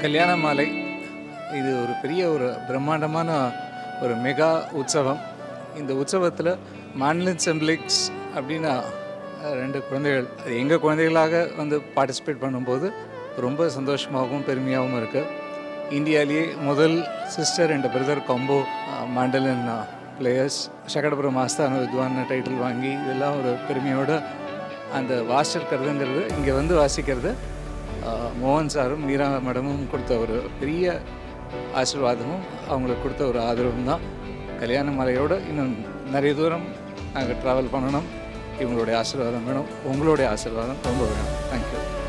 கல்யாண மாலை இது ஒரு பெரிய ஒரு பிரம்மாண்டமான ஒரு மெகா உற்சவம் இந்த உற்சவத்தில் மான்லின் செம்பிளிக்ஸ் அப்படின்னா அஹ், ரெண்டு குழந்தைகள் அது எங்கள் குழந்தைகளாக வந்து பார்ட்டிசிபேட் பண்ணும்போது ரொம்ப சந்தோஷமாகவும் பெருமையாகவும் இருக்குது இந்தியாவிலேயே முதல் sister and brother combo mandolin players Sakatapuram ஆஸ்தான வித்வான் டைட்டில் வாங்கி இதெல்லாம் ஒரு பெருமையோடு அந்த வாசிக்கிறதுங்கிறது இங்கே வந்து வாசிக்கிறது ஆஹ், மோகன் சாரும் மீரா மேடமும் கொடுத்த ஒரு பெரிய ஆசீர்வாதமும் அவங்களுக்கு கொடுத்த ஒரு ஆதரவும் தான் கல்யாண மலையோடு இன்னும் நிறைய தூரம் நாங்கள் ட்ராவல் பண்ணணும் இவங்களுடைய ஆசீர்வாதம் வேணும் உங்களுடைய ஆசீர்வாதம் ரொம்ப வேணும் தேங்க்யூ